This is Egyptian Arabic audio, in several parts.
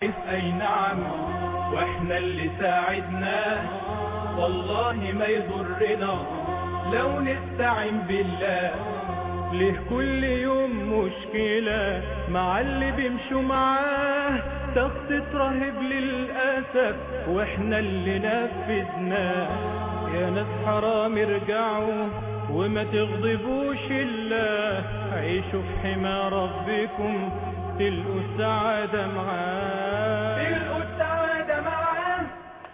اي نعم واحنا اللي ساعدناه والله ما يضرنا لو نستعين بالله ليه كل يوم مشكلة مع اللي بيمشوا معاه تخت راهب للأسف واحنا اللي نفذناه يا ناس حرام ارجعوا وما تغضبوش الله عيشوا في حمى ربكم تلقوا السعادة معاه تلقوا السعادة معاه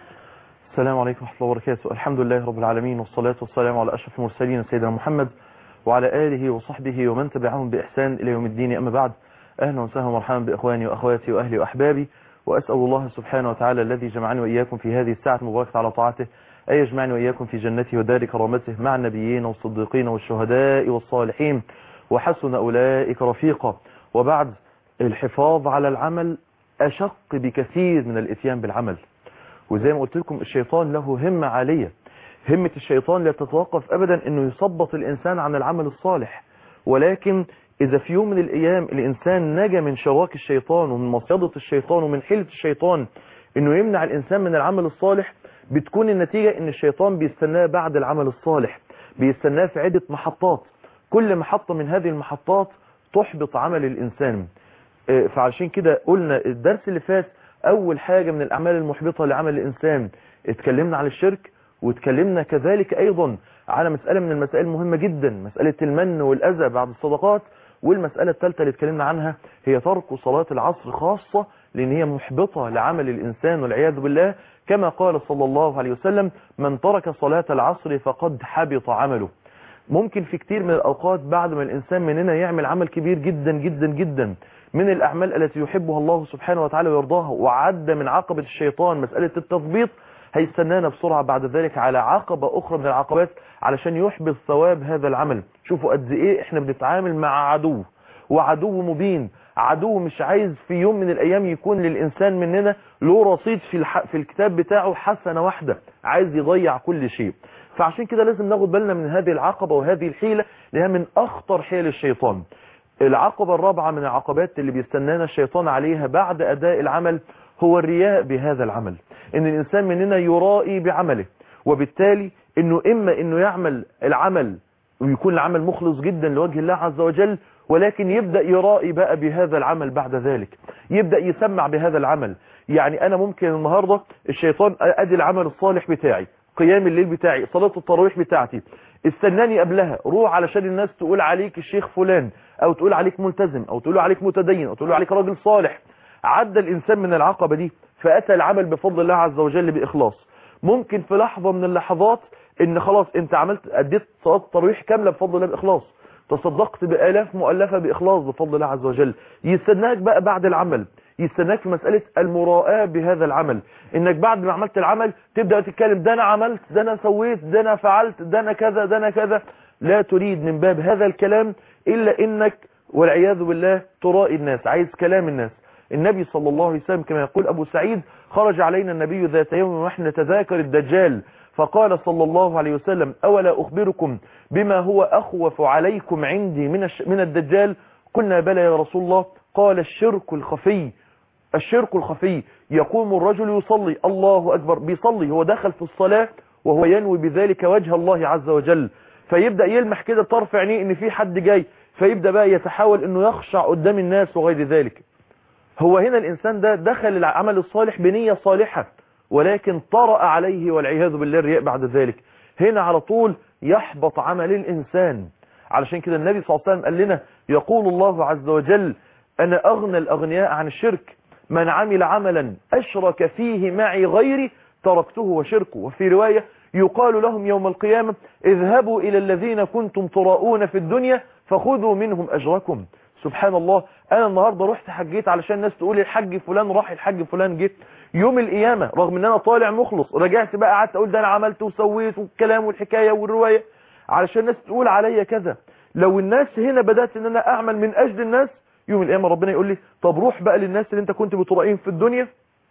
السلام عليكم ورحمة الله وبركاته الحمد لله رب العالمين والصلاة والسلام على أشرف المرسلين سيدنا محمد وعلى آله وصحبه ومن تبعهم بإحسان إلى يوم الدين أما بعد أهلا وسهلا ومرحبا بإخواني وأخواتي وأهلي وأحبابي وأسأل الله سبحانه وتعالى الذي جمعني وإياكم في هذه الساعة المباركة على طاعته أن يجمعني وإياكم في جنته ودار كرامته مع النبيين والصديقين والشهداء والصالحين وحسن أولئك رفيقا وبعد الحفاظ على العمل أشق بكثير من الإتيان بالعمل وزي ما قلت لكم الشيطان له همة عالية همة الشيطان لا تتوقف أبدا أنه يصبط الإنسان عن العمل الصالح ولكن إذا في يوم من الأيام الإنسان نجا من شراك الشيطان ومن مصيدة الشيطان ومن حيلة الشيطان أنه يمنع الإنسان من العمل الصالح بتكون النتيجة أن الشيطان بيستناه بعد العمل الصالح بيستناه في عدة محطات كل محطة من هذه المحطات تحبط عمل الإنسان فعشان كده قلنا الدرس اللي فات أول حاجة من الأعمال المحبطة لعمل الإنسان اتكلمنا عن الشرك واتكلمنا كذلك أيضا على مسألة من المسائل المهمة جدا مسألة المن والأذى بعد الصدقات والمسألة الثالثة اللي اتكلمنا عنها هي ترك صلاة العصر خاصة لأن هي محبطة لعمل الإنسان والعياذ بالله كما قال صلى الله عليه وسلم من ترك صلاة العصر فقد حبط عمله ممكن في كتير من الأوقات بعد ما الإنسان مننا يعمل عمل كبير جدا جدا جدا من الأعمال التي يحبها الله سبحانه وتعالى ويرضاها وعد من عقبة الشيطان مسألة التثبيط هيستنانا بسرعة بعد ذلك على عقبة أخرى من العقبات علشان يحبط ثواب هذا العمل شوفوا قد إيه إحنا بنتعامل مع عدو وعدو مبين عدو مش عايز في يوم من الأيام يكون للإنسان مننا له رصيد في, الح... في الكتاب بتاعه حسنة واحدة عايز يضيع كل شيء فعشان كده لازم ناخد بالنا من هذه العقبة وهذه الحيلة لها من أخطر حيل الشيطان العقبة الرابعة من العقبات اللي بيستنانا الشيطان عليها بعد أداء العمل هو الرياء بهذا العمل ان الانسان مننا يرائي بعمله وبالتالي انه اما انه يعمل العمل ويكون العمل مخلص جدا لوجه الله عز وجل ولكن يبدأ يرائي بقى بهذا العمل بعد ذلك يبدأ يسمع بهذا العمل يعني انا ممكن النهاردة الشيطان ادي العمل الصالح بتاعي قيام الليل بتاعي صلاة التراويح بتاعتي استناني قبلها روح علشان الناس تقول عليك الشيخ فلان او تقول عليك ملتزم او تقول عليك متدين او تقول عليك راجل صالح عدى الانسان من العقبة دي فأتى العمل بفضل الله عز وجل بإخلاص ممكن في لحظة من اللحظات ان خلاص انت عملت اديت صلاة التراويح كاملة بفضل الله بإخلاص تصدقت بآلاف مؤلفة بإخلاص بفضل الله عز وجل يستناك بقى بعد العمل يستناك في مسألة المراءة بهذا العمل انك بعد ما عملت العمل تبدأ تتكلم ده انا عملت ده انا سويت ده انا فعلت ده انا كذا ده انا كذا لا تريد من باب هذا الكلام الا انك والعياذ بالله ترائي الناس عايز كلام الناس النبي صلى الله عليه وسلم كما يقول أبو سعيد خرج علينا النبي ذات يوم ونحن نتذاكر الدجال فقال صلى الله عليه وسلم أولا أخبركم بما هو أخوف عليكم عندي من, من الدجال قلنا بلى يا رسول الله قال الشرك الخفي الشرك الخفي يقوم الرجل يصلي الله أكبر بيصلي هو دخل في الصلاة وهو ينوي بذلك وجه الله عز وجل فيبدأ يلمح كده طرف عينيه ان في حد جاي فيبدأ بقى يتحاول انه يخشع قدام الناس وغير ذلك هو هنا الإنسان ده دخل العمل الصالح بنية صالحة ولكن طرأ عليه والعياذ بالله الرياء بعد ذلك هنا على طول يحبط عمل الإنسان علشان كده النبي صلى الله عليه وسلم قال لنا يقول الله عز وجل أنا أغنى الأغنياء عن الشرك من عمل عملا أشرك فيه معي غيري تركته وشركه وفي رواية يقال لهم يوم القيامة اذهبوا إلى الذين كنتم تراؤون في الدنيا فخذوا منهم أجركم سبحان الله انا النهاردة رحت حجيت علشان الناس تقول الحج فلان راح الحج فلان جه يوم القيامة رغم ان انا طالع مخلص رجعت بقى قعدت اقول ده انا عملت وسويت والكلام والحكاية والرواية علشان الناس تقول عليا كذا لو الناس هنا بدأت ان انا اعمل من اجل الناس يوم القيامة ربنا يقول لي طب روح بقى للناس اللي انت كنت بترائيهم في الدنيا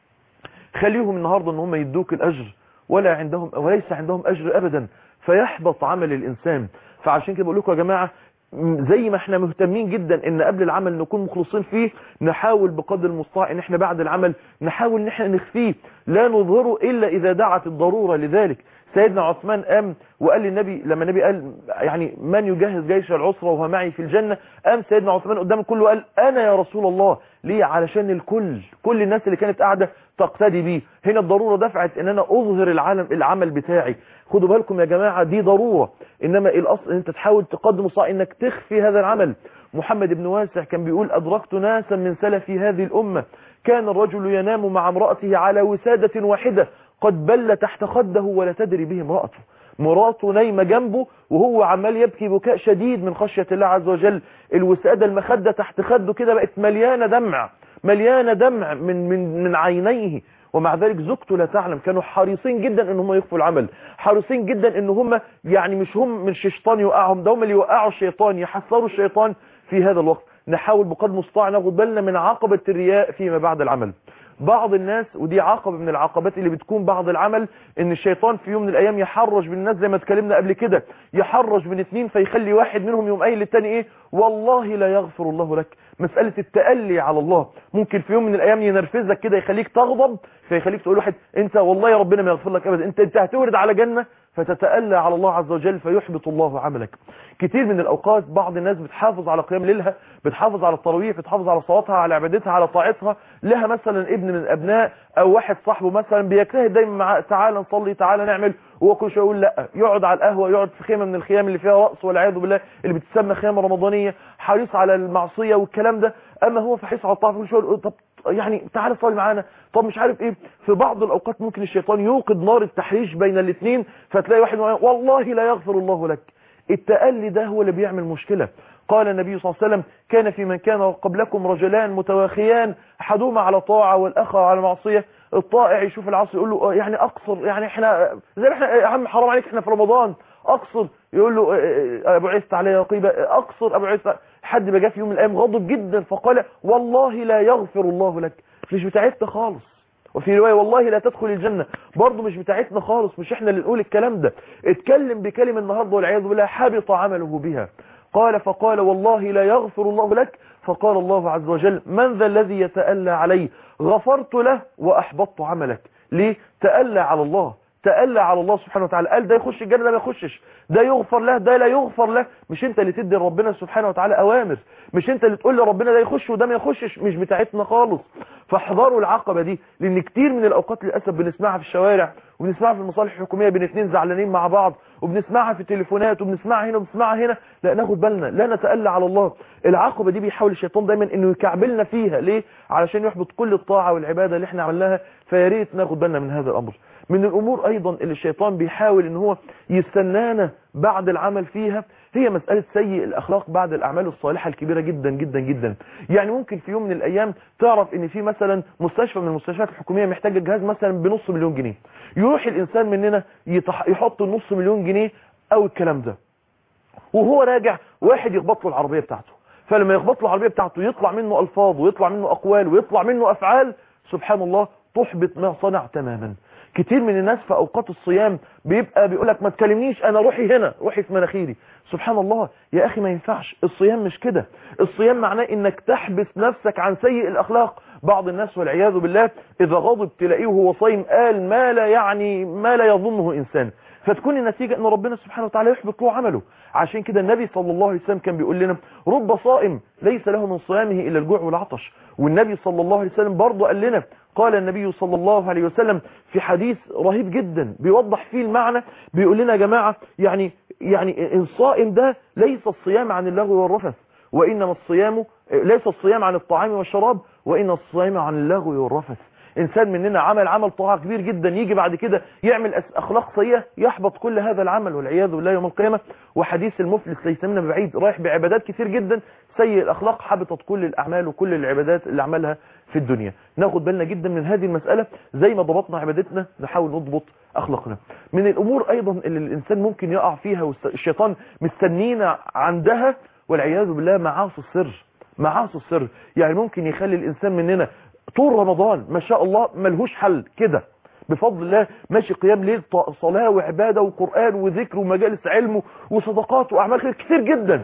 خليهم النهاردة ان هم يدوك الاجر ولا عندهم وليس عندهم اجر ابدا فيحبط عمل الانسان فعشان كده بقول لكم يا جماعة زي ما احنا مهتمين جدا ان قبل العمل نكون مخلصين فيه نحاول بقدر المستطاع ان احنا بعد العمل نحاول ان احنا نخفيه لا نظهره الا اذا دعت الضرورة لذلك سيدنا عثمان قام وقال للنبي لما النبي قال يعني من يجهز جيش العسرة وهو معي في الجنة قام سيدنا عثمان قدام الكل وقال انا يا رسول الله ليه علشان الكل كل الناس اللي كانت قاعدة تقتدي بيه هنا الضرورة دفعت ان انا اظهر العالم العمل بتاعي خدوا بالكم يا جماعة دي ضرورة انما الاصل ان انت تحاول تقدم الصلاة انك تخفي هذا العمل محمد بن واسع كان بيقول ادركت ناسا من سلف هذه الامة كان الرجل ينام مع امرأته على وسادة واحدة قد بل تحت خده ولا تدري به امرأته مراته نايمة جنبه وهو عمال يبكي بكاء شديد من خشية الله عز وجل الوسادة المخدة تحت خده كده بقت مليانة دمع مليانة دمع من, من, من عينيه ومع ذلك زوجته لا تعلم كانوا حريصين جدا ان هم يخفوا العمل حريصين جدا ان هم يعني مش هم من الشيطان يوقعهم ده هم اللي يوقعوا الشيطان يحصروا الشيطان في هذا الوقت نحاول بقدر المستطاع ناخد بالنا من عقبة الرياء فيما بعد العمل بعض الناس ودي عقبة من العقبات اللي بتكون بعض العمل ان الشيطان في يوم من الايام يحرج بالناس زي ما اتكلمنا قبل كده يحرج بين اتنين فيخلي واحد منهم يوم قايل للتاني ايه والله لا يغفر الله لك مسألة التألي على الله ممكن في يوم من الايام ينرفزك كده يخليك تغضب فيخليك تقول واحد انت والله يا ربنا ما يغفر لك ابدا انت انت هتورد على جنة فتتألى على الله عز وجل فيحبط الله عملك كتير من الأوقات بعض الناس بتحافظ على قيام ليلها بتحافظ على التراويح بتحافظ على صلاتها على عبادتها على طاعتها لها مثلا ابن من الأبناء أو واحد صاحبه مثلا بيجتهد دايما معاه تعالى نصلي تعالى نعمل وهو كل شويه يقول لا يقعد على القهوة يقعد في خيمة من الخيام اللي فيها رأس والعياذ بالله اللي بتسمى خيمة رمضانية حريص على المعصية والكلام ده أما هو فحيص على الطاعة كل شويه يقول طب يعني تعالى صلي معانا طب مش عارف ايه في بعض الاوقات ممكن الشيطان يوقد نار التحريش بين الاثنين فتلاقي واحد والله لا يغفر الله لك التألي ده هو اللي بيعمل مشكلة قال النبي صلى الله عليه وسلم كان في من كان قبلكم رجلان متواخيان احدهما على طاعة والاخر على معصية الطائع يشوف العصر يقول له يعني اقصر يعني احنا زي ما احنا يا عم حرام عليك احنا في رمضان اقصر يقول له ابو عيسى عليه رقيبة اقصر ابو عيسى حد ما جاء في يوم من الايام غضب جدا فقال والله لا يغفر الله لك مش بتاعتنا خالص وفي رواية والله لا تدخل الجنة برضه مش بتاعتنا خالص مش احنا اللي نقول الكلام ده اتكلم بكلمة النهاردة والعياذ بالله حبط عمله بها قال فقال والله لا يغفر الله لك فقال الله عز وجل من ذا الذي يتألى علي غفرت له وأحبطت عملك ليه تألى على الله تألى على الله سبحانه وتعالى قال ده يخش الجنة ده ما يخشش ده يغفر له ده لا يغفر له مش انت اللي تدي ربنا سبحانه وتعالى اوامر مش انت اللي تقول لربنا ده يخش وده ما يخشش مش بتاعتنا خالص فاحذروا العقبة دي لان كتير من الاوقات للاسف بنسمعها في الشوارع وبنسمعها في المصالح الحكومية بين اتنين زعلانين مع بعض وبنسمعها في التليفونات وبنسمعها هنا وبنسمعها هنا لا ناخد بالنا لا نتألى على الله العقبة دي بيحاول الشيطان دايما انه يكعبلنا فيها ليه علشان يحبط كل الطاعة والعبادة اللي احنا عملناها فيا ريت ناخد بالنا من هذا الامر من الامور ايضا اللي الشيطان بيحاول ان هو يستنانا بعد العمل فيها هي مسألة سيء الاخلاق بعد الاعمال الصالحة الكبيرة جدا جدا جدا يعني ممكن في يوم من الايام تعرف ان في مثلا مستشفى من المستشفيات الحكومية محتاجة جهاز مثلا بنص مليون جنيه يروح الانسان مننا يتح... يحط النص مليون جنيه او الكلام ده وهو راجع واحد يخبط له العربية بتاعته فلما يخبط له العربية بتاعته يطلع منه الفاظ ويطلع منه اقوال ويطلع منه افعال سبحان الله تحبط ما صنع تماما كتير من الناس في اوقات الصيام بيبقى بيقولك ما تكلمنيش انا روحي هنا روحي في مناخيري سبحان الله يا اخي ما ينفعش الصيام مش كده الصيام معناه انك تحبس نفسك عن سيء الاخلاق بعض الناس والعياذ بالله اذا غضب تلاقيه وهو صايم قال ما لا يعني ما لا يظنه انسان فتكون النتيجة ان ربنا سبحانه وتعالى يحبط له عمله عشان كده النبي صلى الله عليه وسلم كان بيقول لنا رب صائم ليس له من صيامه الا الجوع والعطش والنبي صلى الله عليه وسلم برضه قال لنا قال النبي صلى الله عليه وسلم في حديث رهيب جدا بيوضح فيه المعنى بيقول لنا يا جماعة يعني يعني الصائم ده ليس الصيام عن اللغو والرفث وإنما الصيام ليس الصيام عن الطعام والشراب وإن الصيام عن اللغو والرفث إنسان مننا عمل عمل طاعة كبير جدا يجي بعد كده يعمل أخلاق سيئة يحبط كل هذا العمل والعياذ بالله يوم القيامة وحديث المفلس ليس منا بعيد رايح بعبادات كتير جدا سيء الأخلاق حبطت كل الأعمال وكل العبادات اللي عملها في الدنيا ناخد بالنا جدا من هذه المسألة زي ما ضبطنا عبادتنا نحاول نضبط أخلاقنا من الأمور أيضا اللي الإنسان ممكن يقع فيها والشيطان مستنينا عندها والعياذ بالله معاصي السر معاصي السر يعني ممكن يخلي الإنسان مننا طول رمضان ما شاء الله ملهوش حل كده بفضل الله ماشي قيام ليل صلاة وعبادة وقرآن وذكر ومجالس علم وصدقات وأعمال خير كتير جدا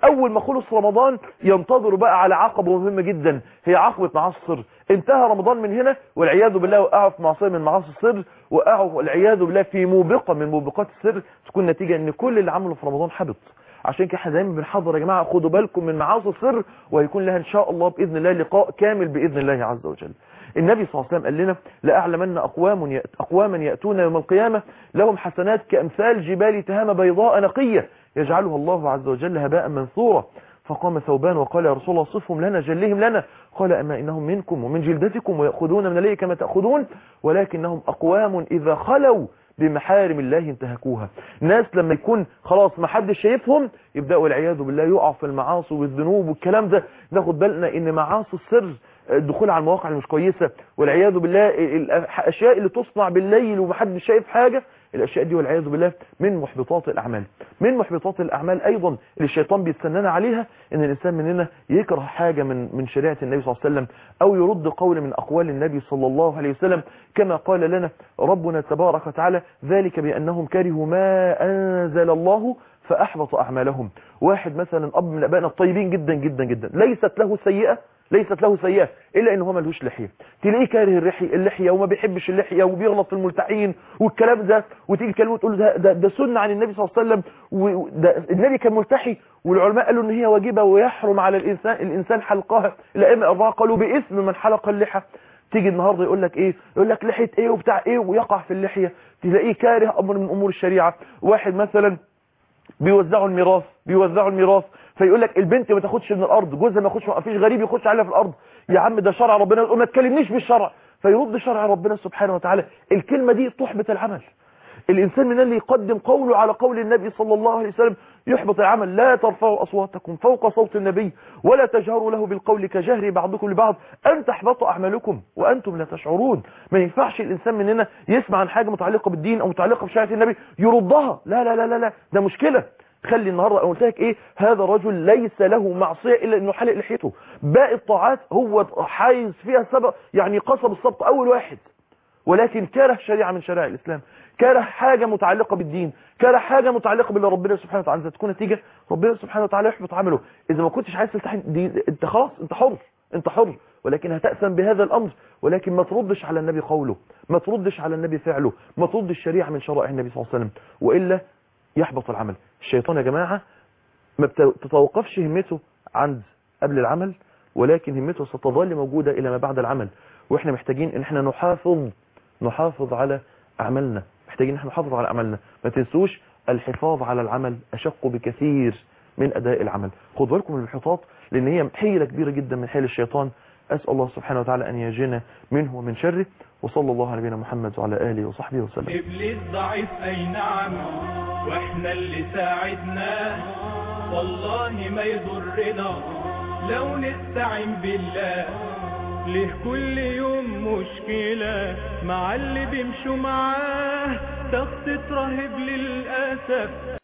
اول ما خلص رمضان ينتظروا بقى على عقبة مهمة جدا هي عقبة معاصي السر انتهى رمضان من هنا والعياذ بالله وقعوا في معصية من معاصي السر وقعوا والعياذ بالله في موبقة من موبقات السر تكون نتيجة ان كل اللي عمله في رمضان حبط عشان كده احنا دايما بنحضر يا جماعة خدوا بالكم من معاصي السر وهيكون لها ان شاء الله باذن الله لقاء كامل باذن الله عز وجل النبي صلى الله عليه وسلم قال لنا لأعلمن أقوام يأت أقواما يأتون يوم القيامة لهم حسنات كأمثال جبال تهامة بيضاء نقية يجعلها الله عز وجل هباء منثورا فقام ثوبان وقال يا رسول الله صفهم لنا جلهم لنا قال أما إنهم منكم ومن جلدتكم ويأخذون من الليل كما تأخذون ولكنهم أقوام إذا خلوا بمحارم الله انتهكوها ناس لما يكون خلاص ما حدش شايفهم يبدأوا والعياذ بالله يقعوا في المعاصي والذنوب والكلام ده ناخد بالنا ان معاصي السر الدخول على المواقع اللي مش كويسة والعياذ بالله الاشياء اللي تصنع بالليل ومحدش شايف حاجة الاشياء دي والعياذ بالله من محبطات الاعمال من محبطات الاعمال ايضا اللي الشيطان بيستنانا عليها ان الانسان مننا يكره حاجة من من شريعه النبي صلى الله عليه وسلم او يرد قول من اقوال النبي صلى الله عليه وسلم كما قال لنا ربنا تبارك وتعالى ذلك بانهم كرهوا ما انزل الله فاحبط اعمالهم واحد مثلا اب من ابائنا الطيبين جدا جدا جدا ليست له سيئه ليست له سيئة إلا إن هو ملهوش لحية تلاقيه كاره الرحي اللحية وما بيحبش اللحية وبيغلط في الملتحين والكلام ده وتيجي كلمة وتقول ده, ده, ده سنة عن النبي صلى الله عليه وسلم وده النبي كان ملتحي والعلماء قالوا إن هي واجبة ويحرم على الإنسان الإنسان حلقها الأئمة الأربعة قالوا باسم من حلق اللحى تيجي النهاردة يقول لك ايه يقول لك لحية ايه وبتاع ايه ويقع في اللحية تلاقيه كاره امر من امور الشريعة واحد مثلا بيوزعوا الميراث بيوزعوا الميراث فيقول لك البنت ما تاخدش من الارض جوزها ما ياخدش ما فيش غريب يخش عليها في الارض يا عم ده شرع ربنا يقول ما تكلمنيش بالشرع فيرد شرع ربنا سبحانه وتعالى الكلمة دي تحبط العمل الإنسان من اللي يقدم قوله على قول النبي صلى الله عليه وسلم يحبط العمل لا ترفعوا أصواتكم فوق صوت النبي ولا تجهروا له بالقول كجهر بعضكم لبعض أن تحبط أعمالكم وأنتم لا تشعرون ما ينفعش الإنسان مننا يسمع عن حاجة متعلقة بالدين أو متعلقة بشريعة النبي يردها لا لا لا لا, لا. ده مشكلة خلي النهاردة أنا قلت لك إيه هذا رجل ليس له معصية إلا إنه حلق لحيته باقي الطاعات هو حايز فيها سبب يعني قصب السبط أول واحد ولكن كره شريعة من شرائع الإسلام كره حاجة متعلقة بالدين كره حاجة متعلقة باللي ربنا سبحانه وتعالى إذا تكون نتيجة ربنا سبحانه وتعالى يحبط عمله إذا ما كنتش عايز تلتحن دي انت خلاص انت حر انت حر ولكن هتأثم بهذا الأمر ولكن ما تردش على النبي قوله ما تردش على النبي فعله ما تردش الشريعة من شرائع النبي صلى الله عليه وسلم وإلا يحبط العمل الشيطان يا جماعة ما بتتوقفش همته عند قبل العمل ولكن همته ستظل موجودة إلى ما بعد العمل وإحنا محتاجين إن إحنا نحافظ نحافظ على أعمالنا محتاجين إن إحنا نحافظ على أعمالنا ما تنسوش الحفاظ على العمل أشق بكثير من أداء العمل خد بالكم من الحفاظ لأن هي حيلة كبيرة جدا من حيل الشيطان أسأل الله سبحانه وتعالى أن يجينا منه ومن شره وصلى الله على نبينا محمد وعلى آله وصحبه وسلم إبليس ضعيف أي نعم وإحنا اللي ساعدناه والله ما يضرنا لو نستعين بالله ليه كل يوم مشكلة مع اللي بيمشوا معاه تخت راهب للأسف